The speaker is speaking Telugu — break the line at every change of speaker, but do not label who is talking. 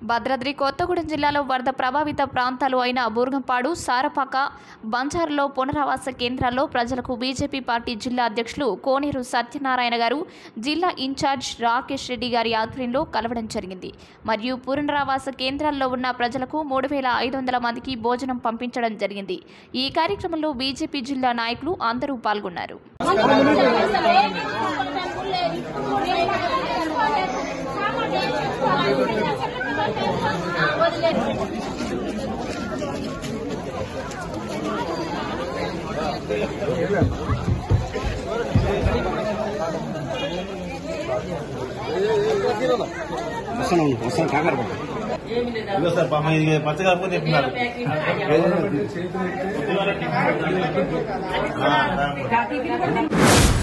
భద్రాద్రి కొత్తగూడెం జిల్లాలో వరద ప్రభావిత ప్రాంతాలు అయిన బూర్గంపాడు సారపాక బంజారులో పునరావాస కేంద్రాల్లో ప్రజలకు బీజేపీ పార్టీ జిల్లా అధ్యక్షులు కోనేరు సత్యనారాయణ గారు జిల్లా ఇన్ఛార్జ్ రాకేష్ రెడ్డి గారి ఆధ్వర్యంలో కలవడం జరిగింది మరియు పునరావాస కేంద్రాల్లో ఉన్న ప్రజలకు మూడు వేల ఐదు వందల మందికి భోజనం పంపించడం జరిగింది ఈ కార్యక్రమంలో బీజేపీ జిల్లా నాయకులు అందరూ పాల్గొన్నారు
వస్తున్నాం వస్తాం కాకర పట్టు
ఇదిగో సార్ పాపం ఇది పచ్చగా అనుకుని చెప్పినారు ఆ, రా.